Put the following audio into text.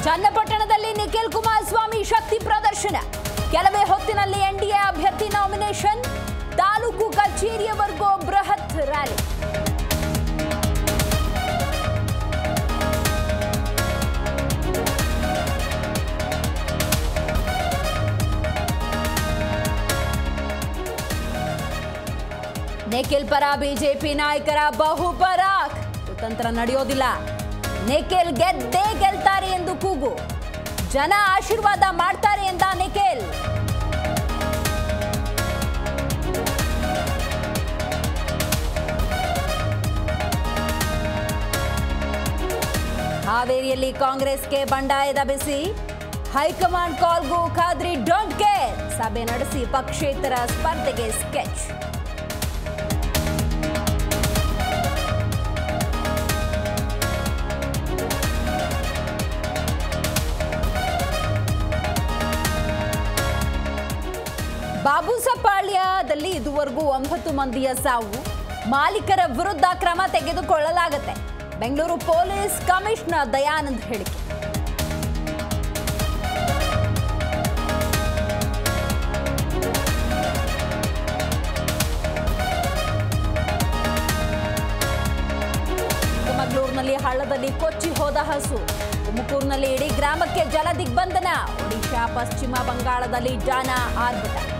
ಚನ್ನಪಟ್ಟಣದಲ್ಲಿ ನಿಖಿಲ್ ಕುಮಾರಸ್ವಾಮಿ ಶಕ್ತಿ ಪ್ರದರ್ಶನ ಕೆಲವೇ ಹೊತ್ತಿನಲ್ಲಿ ಎನ್ಡಿಎ ಅಭ್ಯರ್ಥಿ ನಾಮಿನೇಷನ್ ತಾಲೂಕು ಕಚೇರಿಯವರೆಗೂ ಬೃಹತ್ ರ್ಯಾಲಿ ನಿಖಿಲ್ ಪರ ಬಿಜೆಪಿ ನಾಯಕರ ಬಹುಪರಾಕ್ ಕುತಂತ್ರ ನಡೆಯೋದಿಲ್ಲ ನಿಖಿಲ್ ಗೆದ್ದೇ ಗೆಲ್ತಾರೆ ಎಂದು ಕೂಗು ಜನ ಆಶೀರ್ವಾದ ಮಾಡ್ತಾರೆ ಎಂದ ನಿಖಿಲ್ ಹಾವೇರಿಯಲ್ಲಿ ಕಾಂಗ್ರೆಸ್ಗೆ ಬಂಡಾಯದ ಬಿಸಿ ಹೈಕಮಾಂಡ್ ಕಾಲ್ಗೂ ಖಾದ್ರಿ ಡೋಂಟ್ ಕೇರ್ ಸಭೆ ನಡೆಸಿ ಪಕ್ಷೇತರ ಸ್ಪರ್ಧೆಗೆ ಸ್ಕೆಚ್ ಬಾಬುಸಪಾಳ್ಯದಲ್ಲಿ ಇದುವರೆಗೂ ಒಂಬತ್ತು ಮಂದಿಯ ಸಾವು ಮಾಲೀಕರ ವಿರುದ್ಧ ಕ್ರಮ ತೆಗೆದುಕೊಳ್ಳಲಾಗುತ್ತೆ ಬೆಂಗಳೂರು ಪೊಲೀಸ್ ಕಮಿಷನರ್ ದಯಾನಂದ್ ಹೇಳಿಕೆ ಚಿಕ್ಕಮಗಳೂರಿನಲ್ಲಿ ಹಳ್ಳದಲ್ಲಿ ಕೊಚ್ಚಿ ಹೋದ ಹಸು ತುಮಕೂರಿನಲ್ಲಿ ಇಡೀ ಗ್ರಾಮಕ್ಕೆ ಜಲ ದಿಗ್ಬಂಧನ ಒಡಿಶಾ ಪಶ್ಚಿಮ ಬಂಗಾಳದಲ್ಲಿ ಜಾನ ಆರ್ಭಟ